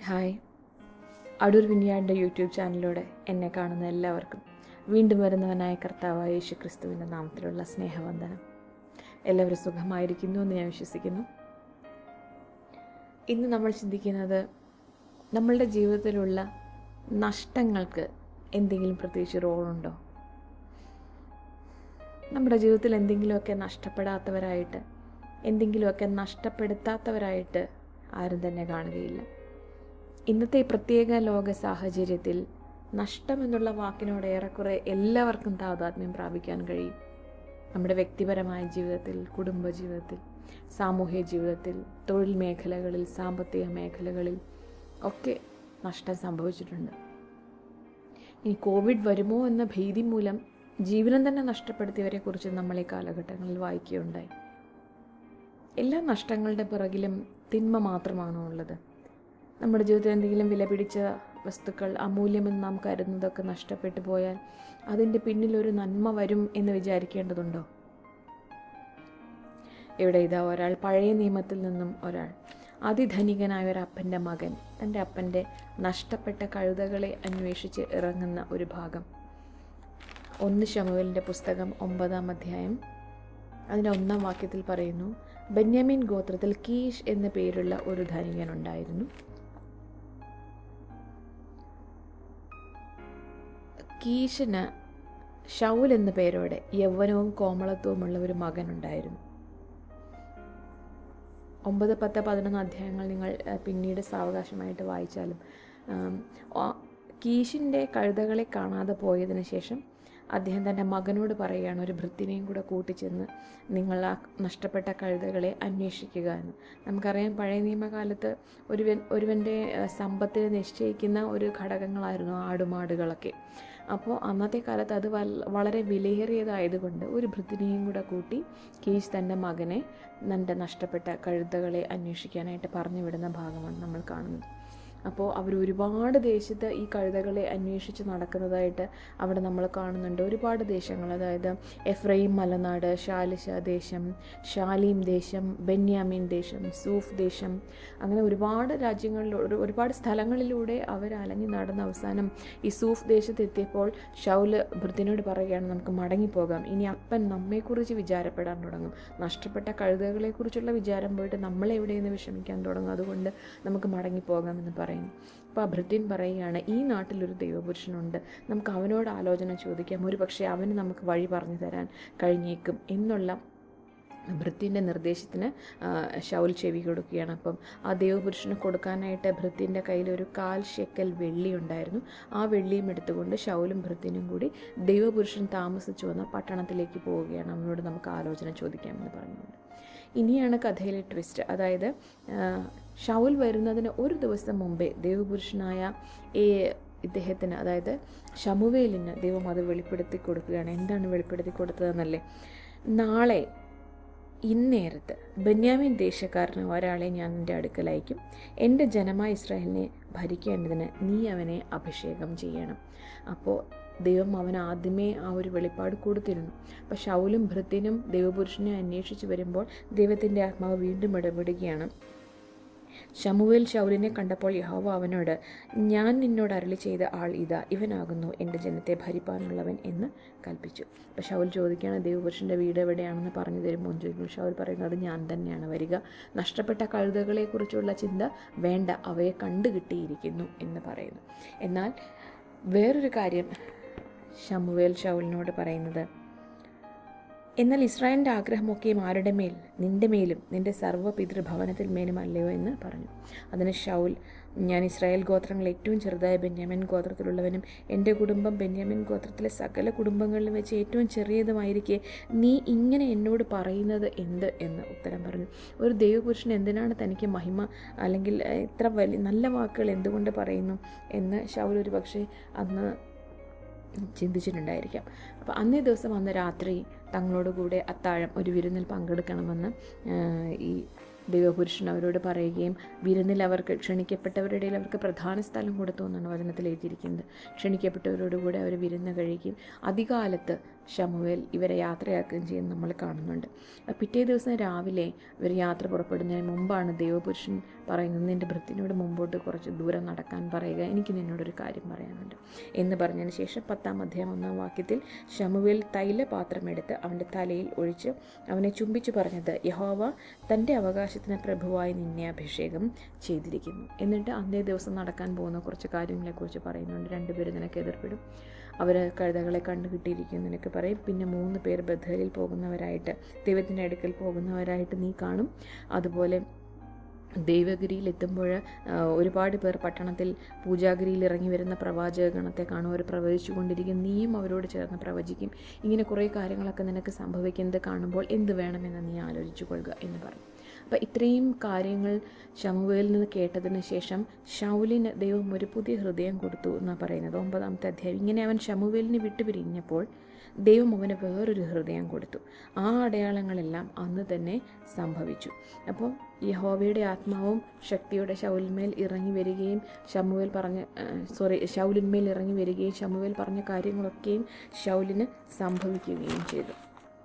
hi Adoor വിനിയാടിൻ്റെ YouTube ചാനലിലൂടെ എന്നെ കാണുന്ന എല്ലാവർക്കും വീണ്ടും വരുന്നവനായ കർത്താവായ യേശു ക്രിസ്തുവിൻ്റെ നാമത്തിലുള്ള സ്നേഹവന്ദനം എല്ലാവരും സുഖമായിരിക്കുന്നു എന്ന് ഞാൻ വിശ്വസിക്കുന്നു ഇന്ന് നമ്മൾ ചിന്തിക്കുന്നത് നമ്മളുടെ ജീവിതത്തിലുള്ള നഷ്ടങ്ങൾക്ക് എന്തെങ്കിലും പ്രത്യേകിച്ച് റോളുണ്ടോ നമ്മുടെ ജീവിതത്തിൽ എന്തെങ്കിലുമൊക്കെ നഷ്ടപ്പെടാത്തവരായിട്ട് എന്തെങ്കിലുമൊക്കെ നഷ്ടപ്പെടുത്താത്തവരായിട്ട് ആരും തന്നെ കാണുകയില്ല ഇന്നത്തെ ഈ പ്രത്യേക ലോക സാഹചര്യത്തിൽ നഷ്ടം എന്നുള്ള വാക്കിനോട് ഏറെക്കുറെ എല്ലാവർക്കും താതാത്മ്യം പ്രാപിക്കാൻ കഴിയും നമ്മുടെ വ്യക്തിപരമായ ജീവിതത്തിൽ കുടുംബ ജീവിതത്തിൽ സാമൂഹ്യ ജീവിതത്തിൽ തൊഴിൽ മേഖലകളിൽ സാമ്പത്തിക മേഖലകളിൽ ഒക്കെ നഷ്ടം സംഭവിച്ചിട്ടുണ്ട് ഇനി കോവിഡ് വരുമോ എന്ന ഭീതി മൂലം ജീവനം തന്നെ നഷ്ടപ്പെടുത്തിയവരെ കുറിച്ച് നമ്മൾ ഈ കാലഘട്ടങ്ങളിൽ വായിക്കുകയുണ്ടായി എല്ലാ നഷ്ടങ്ങളുടെ പിറകിലും തിന്മ മാത്രമാണോ ഉള്ളത് നമ്മുടെ ജീവിതത്തിൽ എന്തെങ്കിലും വില പിടിച്ച വസ്തുക്കൾ അമൂല്യമെന്ന് നാം കരുതുന്നതൊക്കെ നഷ്ടപ്പെട്ടു പോയാൽ അതിൻ്റെ പിന്നിലൊരു നന്മ വരും എന്ന് വിചാരിക്കേണ്ടതുണ്ടോ ഇവിടെ ഇതാ ഒരാൾ പഴയ നിയമത്തിൽ നിന്നും ഒരാൾ അതിധനികനായ ഒരു അപ്പൻ്റെ മകൻ തൻ്റെ അപ്പൻ്റെ നഷ്ടപ്പെട്ട കഴുതകളെ അന്വേഷിച്ച് ഇറങ്ങുന്ന ഒരു ഭാഗം ഒന്ന് ശമുവലിൻ്റെ പുസ്തകം ഒമ്പതാം അധ്യായം അതിൻ്റെ ഒന്നാം വാക്യത്തിൽ പറയുന്നു ബെന്യാമിൻ ഗോത്രത്തിൽ കീഷ് എന്ന പേരുള്ള ഒരു ധനികനുണ്ടായിരുന്നു കീഷിന് ഷൗൽ എന്ന പേരോടെ യൗവനവും കോമളത്വവുമുള്ള ഒരു മകനുണ്ടായിരുന്നു ഒമ്പത് പത്ത് പതിനൊന്ന് അധ്യായങ്ങൾ നിങ്ങൾ അഹ്, പിന്നീട് സാവകാശമായിട്ട് വായിച്ചാലും ആം, ആ- കീഷിൻ്റെ കഴുതകളെ കാണാതെ പോയതിന് ശേഷം അദ്ദേഹം തൻ്റെ മകനോട് പറയുകയാണ് ഒരു ഭൃത്തിനെയും കൂടെ കൂട്ടിച്ചെന്ന് നിങ്ങൾ ആ നഷ്ടപ്പെട്ട കഴുതകളെ അന്വേഷിക്കുക എന്ന് നമുക്കറിയാം പഴയ നിയമകാലത്ത് ഒരുവൻ ഒരുവൻ്റെ അഹ്, സമ്പത്തിനെ നിശ്ചയിക്കുന്ന ഒരു ഘടകങ്ങളായിരുന്നു ആടുമാടുകളൊക്കെ അപ്പോൾ അന്നത്തെ കാലത്ത് അത് വൽ- വളരെ വിലയേറിയതായതുകൊണ്ട് ഒരു ഭൃത്തിനെയും കൂടെ കൂട്ടി കീശ് തൻ്റെ മകനെ തൻ്റെ നഷ്ടപ്പെട്ട കഴുതകളെ അന്വേഷിക്കാനായിട്ട് പറഞ്ഞു വിടുന്ന ഭാഗമാണ് നമ്മൾ കാണുന്നത് അപ്പോൾ അവർ ഒരുപാട് ദേശത്ത് ഈ കഴുതകളെ അന്വേഷിച്ച് നടക്കുന്നതായിട്ട് അവിടെ നമ്മൾ കാണുന്നുണ്ട് ഒരുപാട് ദേശങ്ങൾ അതായത് എഫ്രൈം മലനാട് ഷാലിഷ ദേശം ഷാലീം ദേശം ബെന്യാമീൻ ദേശം സൂഫ് ദേശം അങ്ങനെ ഒരുപാട് രാജ്യങ്ങളിലൂടെ ഒരുപാട് സ്ഥലങ്ങളിലൂടെ അവർ അലഞ്ഞു നടന്ന അവസാനം ഈ സൂഫ് ദേശത്ത് എത്തിയപ്പോൾ ഷൗല് ഭൃത്തിനോട് പറയുകയാണ് നമുക്ക് മടങ്ങിപ്പോകാം ഇനി അപ്പൻ നമ്മെക്കുറിച്ച് വിചാരപ്പെടാൻ തുടങ്ങും നഷ്ടപ്പെട്ട കഴുതകളെക്കുറിച്ചുള്ള വിചാരം പോയിട്ട് നമ്മളെവിടെയെന്ന് വിഷമിക്കാൻ തുടങ്ങും അതുകൊണ്ട് നമുക്ക് മടങ്ങിപ്പോകാം എന്ന് പറയുന്നു അപ്പോൾ ആ ഭൃത്യൻ പറയുകയാണ് ഈ നാട്ടിലൊരു ദൈവപുരുഷനുണ്ട് നമുക്ക് അവനോട് ആലോചന ചോദിക്കാം ഒരു പക്ഷേ അവന് നമുക്ക് വഴി പറഞ്ഞു തരാൻ കഴിഞ്ഞേക്കും എന്നുള്ള ഭൃത്യൻ്റെ നിർദ്ദേശത്തിന് ആ, ശൗൽ ചെവി കൊടുക്കുകയാണ് അപ്പം ആ ദൈവപുരുഷന് കൊടുക്കാനായിട്ട് ഭൃത്യൻ്റെ കയ്യിൽ ഒരു കാൽ ഷെക്കൽ വെള്ളി ഉണ്ടായിരുന്നു ആ വെള്ളിയും എടുത്തുകൊണ്ട് ശൗലും ഭൃത്യനും കൂടി ദൈവപുരുഷൻ താമസിച്ചു വന്ന പട്ടണത്തിലേക്ക് പോവുകയാണ് അവനോട് നമുക്ക് ആലോചന ചോദിക്കാമെന്ന് പറഞ്ഞുകൊണ്ട് ഇനിയാണ് കഥയിലെ ട്വിസ്റ്റ് അതായത് ആ, ഷൗൽ വരുന്നതിന് ഒരു ദിവസം മുമ്പേ ദൈവപുരുഷനായ ഈ ഇദ്ദേഹത്തിന് അതായത് ഷമുവേലിന് ദൈവം അത് വെളിപ്പെടുത്തി കൊടുക്കുകയാണ് എന്താണ് വെളിപ്പെടുത്തി കൊടുത്തതെന്നല്ലേ നാളെ ഇന്നേരത്ത് ബെന്യാമിൻ ദേശക്കാരന് ഒരാളെ ഞാൻ എൻ്റെ അടുക്കൽ അയക്കും എൻ്റെ ജനമായ ഇസ്രായേലിനെ ഭരിക്കേണ്ടതിന് നീ അവനെ അഭിഷേകം ചെയ്യണം അപ്പോൾ ദൈവം അവൻ ആദ്യമേ ആ ഒരു വെളിപ്പാട് കൊടുത്തിരുന്നു അപ്പോൾ ഷൗലും ഭൃത്യനും ദൈവപുരുഷനെ അന്വേഷിച്ച് വരുമ്പോൾ ദൈവത്തിൻ്റെ ആത്മാവ് വീണ്ടും ഇടപെടുകയാണ് ശമുവേൽ ശൗലിനെ കണ്ടപ്പോൾ യഹോവ അവനോട് ഞാൻ നിന്നോട് അരളി ചെയ്ത ആൾ ഇതാ ഇവനാകുന്നു എൻ്റെ ജനത്തെ ഭരിപ്പാനുള്ളവൻ എന്ന് കൽപ്പിച്ചു അപ്പോൾ ഷൗൽ ചോദിക്കുകയാണ് ദൈവപുരുഷൻ്റെ വീട് എവിടെയാണെന്ന് പറഞ്ഞു തരുമ്പോൾ ചോദിക്കും ഷൗൽ പറയുന്നത് ഞാൻ തന്നെയാണ് വരിക നഷ്ടപ്പെട്ട കഴുതകളെക്കുറിച്ചുള്ള ചിന്ത വേണ്ട അവയെ കണ്ടു കിട്ടിയിരിക്കുന്നു എന്ന് പറയുന്നു എന്നാൽ വേറൊരു കാര്യം ഷമുവേൽ ഷൗലിനോട് പറയുന്നത് എന്നാൽ ഇസ്രായേലിൻ്റെ ആഗ്രഹമൊക്കെയും ആരുടെ മേൽ നിന്റെ മേലും നിന്റെ സർവ്വ പിതൃഭവനത്തിൽ മേലും അല്ലയോ എന്ന് പറഞ്ഞു അതിന് ഷൗൽ ഞാൻ ഇസ്രായേൽ ഗോത്രങ്ങൾ ഏറ്റവും ചെറുതായ ബെന്യാമിൻ ഗോത്രത്തിലുള്ളവനും എൻ്റെ കുടുംബം ബെന്യാമിൻ ഗോത്രത്തിലെ സകല കുടുംബങ്ങളിലും വെച്ച് ഏറ്റവും ചെറിയതുമായിരിക്കെ നീ ഇങ്ങനെ എന്നോട് പറയുന്നത് എന്ത് എന്ന് ഉത്തരം പറഞ്ഞു ഒരു ദൈവപുരുഷൻ എന്തിനാണ് തനിക്ക് മഹിമ അല്ലെങ്കിൽ ഏഹ്, ഇത്ര വലിയ നല്ല വാക്കുകൾ എന്തുകൊണ്ട് പറയുന്നു എന്ന് ഷൗൽ ഒരു പക്ഷേ അന്ന് ചിന്തിച്ചിട്ടുണ്ടായിരിക്കാം അപ്പോൾ അന്നേ ദിവസം അന്ന് രാത്രി തങ്ങളോട് കൂടെ അത്താഴം ഒരു വിരുന്നിൽ പങ്കെടുക്കണമെന്ന് ആ, ഈ ദൈവപുരുഷൻ അവരോട് പറയുകയും വിരുന്നിൽ അവർക്ക് ക്ഷണിക്കപ്പെട്ടവരുടെ ഇടയിൽ അവർക്ക് പ്രധാന സ്ഥലം കൊടുത്തു എന്നാണ് വചനത്തിൽ എഴുതിയിരിക്കുന്നത് ക്ഷണിക്കപ്പെട്ടവരോടുകൂടെ അവർ വിരുന്ന് കഴിക്കുകയും അധികാലത്ത് ഷമുവേൽ ഇവരെ യാത്രയാക്കുകയും ചെയ്യുന്ന നമ്മൾ കാണുന്നുണ്ട് അപ്പോൾ പിറ്റേ ദിവസം രാവിലെ ഇവർ യാത്ര പുറപ്പെടുന്നതിന് മുമ്പാണ് ദൈവപുരുഷൻ പറയുന്നത് നിൻ്റെ ഭൃത്തിനോട് മുമ്പോട്ട് കുറച്ച് ദൂരം നടക്കാൻ പറയുക എനിക്ക് നിന്നോടൊരു കാര്യം പറയാനുണ്ട് എന്ന് പറഞ്ഞതിന് ശേഷം പത്താം അധ്യായം ഒന്നാം വാക്യത്തിൽ ഷമുവേൽ തൈലപാത്രമെടുത്ത് അവൻ്റെ തലയിൽ ഒഴിച്ച് അവനെ ചുംബിച്ചു പറഞ്ഞത് യഹോവ തൻ്റെ അവകാശത്തിന് പ്രഭുവായി നിന്നെ അഭിഷേകം ചെയ്തിരിക്കുന്നു എന്നിട്ട് അന്നേ ദിവസം നടക്കാൻ പോകുന്ന കുറച്ച് കാര്യങ്ങളെക്കുറിച്ച് പറയുന്നുണ്ട് രണ്ടുപേരും നിനക്ക് എതിർപ്പെടും അവർ കഴുതകളെ കണ്ടു കിട്ടിയിരിക്കും നിനക്ക് പറയും പിന്നെ മൂന്ന് പേർ ബഥേലിൽ പോകുന്നവരായിട്ട് ദൈവത്തിൻ്റെ അടുക്കൽ പോകുന്നവരായിട്ട് നീ കാണും അതുപോലെ ദൈവഗിരിയിൽ എത്തുമ്പോൾ ഒരുപാട് പേർ പട്ടണത്തിൽ പൂജാഗിരിയിൽ ഇറങ്ങി വരുന്ന പ്രവാചക ഗണത്തെ കാണും അവർ പ്രവചിച്ചു കൊണ്ടിരിക്കും നീയും അവരോട് ചേർന്ന് പ്രവചിക്കും ഇങ്ങനെ കുറേ കാര്യങ്ങളൊക്കെ നിനക്ക് സംഭവിക്കുന്നത് കാണുമ്പോൾ എന്ത് വേണമെന്ന് നീ ആലോചിച്ചു കൊള്ളുക എന്ന് പറഞ്ഞു അപ്പോൾ ഇത്രയും കാര്യങ്ങൾ ശമുവേലിൽ നിന്ന് കേട്ടതിന് ശേഷം ഷൗലിന് ദൈവം ഒരു പുതിയ ഹൃദയം കൊടുത്തു എന്നാണ് പറയുന്നത് ഒമ്പതാമത്തെ അധ്യായം ഇങ്ങനെ അവൻ ശമുവേലിനെ വിട്ടുപിരിഞ്ഞപ്പോൾ ദൈവം അവന് വേറൊരു ഹൃദയം കൊടുത്തു ആ അടയാളങ്ങളെല്ലാം അന്ന് തന്നെ സംഭവിച്ചു അപ്പോൾ യഹോവയുടെ ആത്മാവും ശക്തിയുടെ ശൗലിന്മേൽ ഇറങ്ങി വരികയും ശമുവേൽ പറഞ്ഞ സോറി ശൗലിന്മേൽ ഇറങ്ങി വരികയും ശമുവേൽ പറഞ്ഞ കാര്യങ്ങളൊക്കെയും ശൗലിന് സംഭവിക്കുകയും ചെയ്തു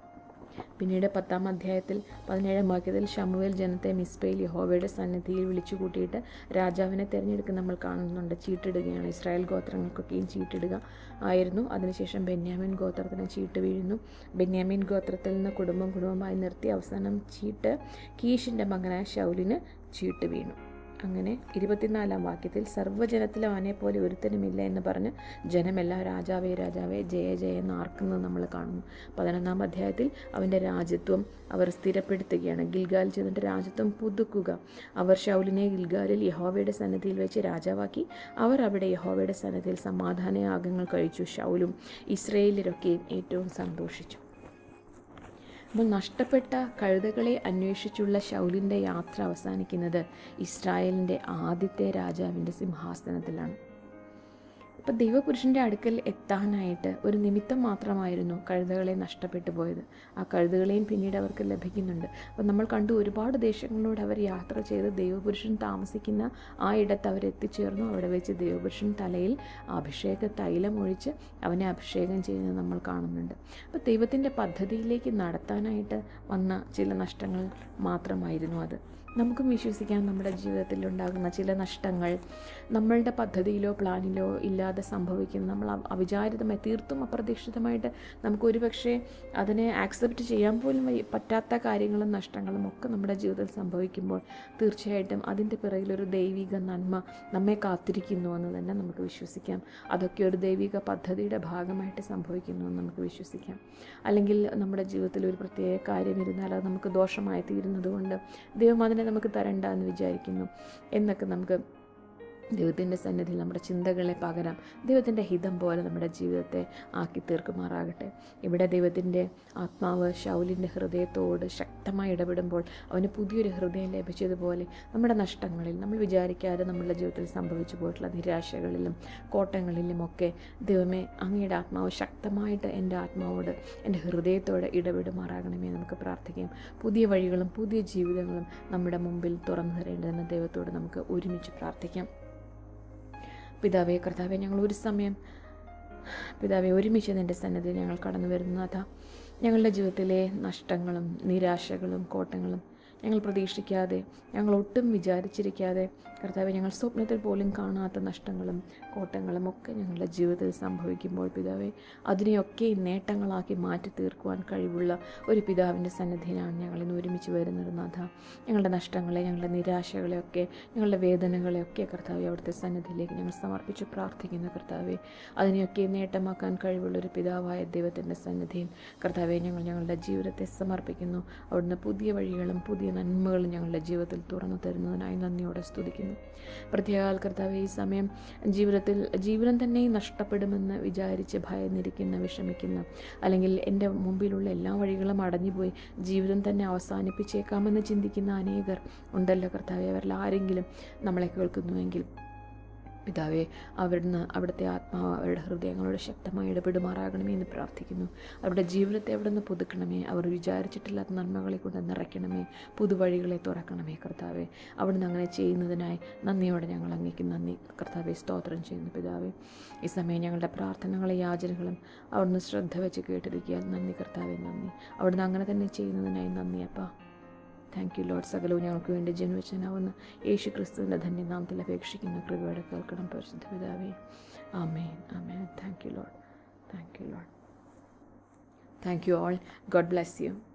പിന്നീട് പത്താം അധ്യായത്തിൽ പതിനേഴാം വാക്യത്തിൽ ഷമുവേൽ ജനത്തെ മിസ്ബയിൽ യഹോവയുടെ സന്നിധിയിൽ വിളിച്ചു കൂട്ടിയിട്ട് രാജാവിനെ തിരഞ്ഞെടുക്കുന്ന നമ്മൾ കാണുന്നുണ്ട് ചീട്ടിടുകയാണ് ഇസ്രായേൽ ഗോത്രങ്ങൾക്കൊക്കെയും ചീട്ടിടുക ആയിരുന്നു അതിനുശേഷം ബെന്യാമിൻ ഗോത്രത്തിന് ചീട്ട് വീഴുന്നു ബെന്യാമിൻ ഗോത്രത്തിൽ നിന്ന് കുടുംബം കുടുംബമായി നിർത്തി അവസാനം ചീട്ട് കീഷിൻ്റെ മകനായ ഷൗലിന് ചീട്ട് വീണു അങ്ങനെ ഇരുപത്തിനാലാം വാക്യത്തിൽ സർവ്വജനത്തിലും അവനെ പോലെ ഒരുത്തനുമില്ല എന്ന് പറഞ്ഞ് ജനമെല്ലാം രാജാവേ രാജാവേ ജയ ജയ എന്ന് ആർക്കുന്നത് നമ്മൾ കാണുന്നു പതിനൊന്നാം അധ്യായത്തിൽ അവൻ്റെ രാജ്യത്വം അവർ സ്ഥിരപ്പെടുത്തുകയാണ് ഗിൽഗാൽ ചെന്നിട്ട് രാജ്യത്വം പുതുക്കുക അവർ ഷൗലിനെ ഗിൽഗാലിൽ യഹോവയുടെ സന്നിധിയിൽ വെച്ച് രാജാവാക്കി അവർ അവിടെ യഹോവയുടെ സന്നിധിയിൽ സമാധാനയാഗങ്ങൾ കഴിച്ചു ഷൗലും ഇസ്രയേലിലൊക്കെയും ഏറ്റവും സന്തോഷിച്ചു അപ്പോൾ നഷ്ടപ്പെട്ട കഴുതകളെ അന്വേഷിച്ചുള്ള ശൗലിൻ്റെ യാത്ര അവസാനിക്കുന്നത് ഇസ്രായേലിൻ്റെ ആദ്യത്തെ രാജാവിൻ്റെ സിംഹാസനത്തിലാണ് അപ്പോൾ ദൈവപുരുഷൻ്റെ അടുക്കൽ എത്താനായിട്ട് ഒരു നിമിത്തം മാത്രമായിരുന്നു കഴുതകളെ നഷ്ടപ്പെട്ടു പോയത് ആ കഴുതകളെയും പിന്നീട് അവർക്ക് ലഭിക്കുന്നുണ്ട് അപ്പോൾ നമ്മൾ കണ്ടു ഒരുപാട് ദേശങ്ങളിലൂടെ അവർ യാത്ര ചെയ്ത് ദൈവപുരുഷൻ താമസിക്കുന്ന ആ ഇടത്ത് അവർ എത്തിച്ചേർന്നു അവിടെ വെച്ച് ദൈവപുരുഷൻ തലയിൽ അഭിഷേക തൈലം ഒഴിച്ച് അവനെ അഭിഷേകം ചെയ്യുന്നത് നമ്മൾ കാണുന്നുണ്ട് അപ്പോൾ ദൈവത്തിൻ്റെ പദ്ധതിയിലേക്ക് നടത്താനായിട്ട് വന്ന ചില നഷ്ടങ്ങൾ മാത്രമായിരുന്നു അത് നമുക്കും വിശ്വസിക്കാം നമ്മുടെ ജീവിതത്തിൽ ഉണ്ടാകുന്ന ചില നഷ്ടങ്ങൾ നമ്മളുടെ പദ്ധതിയിലോ പ്ലാനിലോ ഇല്ലാതെ സംഭവിക്കുന്ന നമ്മൾ അവിചാരിതമായി തീർത്തും അപ്രതീക്ഷിതമായിട്ട് നമുക്ക് ഒരുപക്ഷെ അതിനെ ആക്സെപ്റ്റ് ചെയ്യാൻ പോലും പറ്റാത്ത കാര്യങ്ങളും നഷ്ടങ്ങളും ഒക്കെ നമ്മുടെ ജീവിതത്തിൽ സംഭവിക്കുമ്പോൾ തീർച്ചയായിട്ടും അതിൻ്റെ പിറകിലൊരു ദൈവിക നന്മ നമ്മെ കാത്തിരിക്കുന്നു എന്ന് തന്നെ നമുക്ക് വിശ്വസിക്കാം അതൊക്കെ ഒരു ദൈവിക പദ്ധതിയുടെ ഭാഗമായിട്ട് സംഭവിക്കുന്നു എന്ന് നമുക്ക് വിശ്വസിക്കാം അല്ലെങ്കിൽ നമ്മുടെ ജീവിതത്തിൽ ഒരു പ്രത്യേക കാര്യം ഇരുന്നാൽ അത് നമുക്ക് ദോഷമായി തീരുന്നത് കൊണ്ട് ദൈവം അതിനെ നമുക്ക് തരണ്ട എന്ന് വിചാരിക്കുന്നു എന്നൊക്കെ നമുക്ക് ദൈവത്തിൻ്റെ സന്നിധിയിൽ നമ്മുടെ ചിന്തകളെ പകരാം ദൈവത്തിൻ്റെ ഹിതം പോലെ നമ്മുടെ ജീവിതത്തെ ആക്കി തീർക്കുമാറാകട്ടെ ഇവിടെ ദൈവത്തിൻ്റെ ആത്മാവ് ശൗലിൻ്റെ ഹൃദയത്തോട് ശക്തമായി ഇടപെടുമ്പോൾ അവന് പുതിയൊരു ഹൃദയം ലഭിച്ചതുപോലെ നമ്മുടെ നഷ്ടങ്ങളിൽ നമ്മൾ വിചാരിക്കാതെ നമ്മളുടെ ജീവിതത്തിൽ സംഭവിച്ചു പോയിട്ടുള്ള നിരാശകളിലും കോട്ടങ്ങളിലും ഒക്കെ ദൈവമേ അങ്ങയുടെ ആത്മാവ് ശക്തമായിട്ട് എൻ്റെ ആത്മാവോട് എൻ്റെ ഹൃദയത്തോട് ഇടപെടുമാറാകണമേ നമുക്ക് പ്രാർത്ഥിക്കാം പുതിയ വഴികളും പുതിയ ജീവിതങ്ങളും നമ്മുടെ മുമ്പിൽ തുറന്നു തരേണ്ടതെന്ന് ദൈവത്തോട് നമുക്ക് ഒരുമിച്ച് പ്രാർത്ഥിക്കാം പിതാവേ കർത്താവെ ഞങ്ങൾ ഒരു സമയം പിതാവെ ഒരുമിച്ച് നിൻ്റെ സന്നദ്ധയിൽ ഞങ്ങൾ കടന്നു വരുന്നതാ ഞങ്ങളുടെ ജീവിതത്തിലെ നഷ്ടങ്ങളും നിരാശകളും കോട്ടങ്ങളും ഞങ്ങൾ പ്രതീക്ഷിക്കാതെ ഞങ്ങൾ ഒട്ടും വിചാരിച്ചിരിക്കാതെ കർത്താവെ ഞങ്ങൾ സ്വപ്നത്തിൽ പോലും കാണാത്ത നഷ്ടങ്ങളും കോട്ടങ്ങളും ഒക്കെ ഞങ്ങളുടെ ജീവിതത്തിൽ സംഭവിക്കുമ്പോൾ പിതാവെ അതിനെയൊക്കെ നേട്ടങ്ങളാക്കി മാറ്റി തീർക്കുവാൻ കഴിവുള്ള ഒരു പിതാവിൻ്റെ സന്നിധിയിലാണ് ഞങ്ങൾ ഇന്ന് ഒരുമിച്ച് വരുന്നത് നാഥ ഞങ്ങളുടെ നഷ്ടങ്ങളെ ഞങ്ങളുടെ നിരാശകളെയൊക്കെ ഞങ്ങളുടെ വേദനകളെയൊക്കെ കർത്താവെ അവിടുത്തെ സന്നിധിയിലേക്ക് ഞങ്ങൾ സമർപ്പിച്ച് പ്രാർത്ഥിക്കുന്നു കർത്താവെ അതിനെയൊക്കെ നേട്ടമാക്കാൻ കഴിവുള്ള ഒരു പിതാവായ ദൈവത്തിൻ്റെ സന്നിധിയിൽ കർത്താവെ ഞങ്ങൾ ഞങ്ങളുടെ ജീവിതത്തെ സമർപ്പിക്കുന്നു അവിടുന്ന് പുതിയ വഴികളും പുതിയ നന്മകളും ഞങ്ങളുടെ ജീവിതത്തിൽ തുറന്നു തരുന്നതിനായി നന്ദിയോടെ സ്തുതിക്കുന്നു പ്രത്യേക കർത്താവ് ഈ സമയം ജീവിതത്തിൽ ജീവനം തന്നെ നഷ്ടപ്പെടുമെന്ന് വിചാരിച്ച് ഭയന്നിരിക്കുന്ന വിഷമിക്കുന്ന അല്ലെങ്കിൽ എൻ്റെ മുമ്പിലുള്ള എല്ലാ വഴികളും അടഞ്ഞുപോയി ജീവിതം തന്നെ അവസാനിപ്പിച്ചേക്കാമെന്ന് ചിന്തിക്കുന്ന അനേകർ ഉണ്ടല്ലോ കർത്താവ് അവരിൽ ആരെങ്കിലും നമ്മളെ കേൾക്കുന്നുവെങ്കിൽ പിതാവെ അവിടുന്ന് അവിടുത്തെ ആത്മാവ് അവരുടെ ഹൃദയങ്ങളോട് ശക്തമായി ഇടപെടുമാറാകണമേ എന്ന് പ്രാർത്ഥിക്കുന്നു അവരുടെ ജീവിതത്തെ അവിടുന്ന് പുതുക്കണമേ അവർ വിചാരിച്ചിട്ടില്ലാത്ത നന്മകളെ കൊണ്ട് നിറയ്ക്കണമേ പുതുവഴികളെ തുറക്കണമേ കർത്താവെ അവിടുന്ന് അങ്ങനെ ചെയ്യുന്നതിനായി നന്ദിയോടെ ഞങ്ങൾ അങ്ങേക്ക് നന്ദി കർത്താവെ സ്തോത്രം ചെയ്യുന്നു പിതാവെ ഈ സമയം ഞങ്ങളുടെ പ്രാർത്ഥനകളും യാചനകളും അവിടുന്ന് ശ്രദ്ധ വെച്ച് കേട്ടിരിക്കുക നന്ദി കർത്താവെ നന്ദി അവിടുന്ന് അങ്ങനെ തന്നെ ചെയ്യുന്നതിനായി നന്ദി അപ്പാ താങ്ക് യു ലോഡ് സകലവും ഞങ്ങൾക്ക് വേണ്ടി ജന്മവച്ചനാവുന്ന യേശു ക്രിസ്തുവിൻ്റെ ധന്യനാമത്തിൽ അപേക്ഷിക്കുന്ന കൃപയോടെ കേൾക്കണം പരിശുദ്ധ പിതാവേ ആമേൻ ആമേൻ thank you Lord thank you Lord thank you all God bless U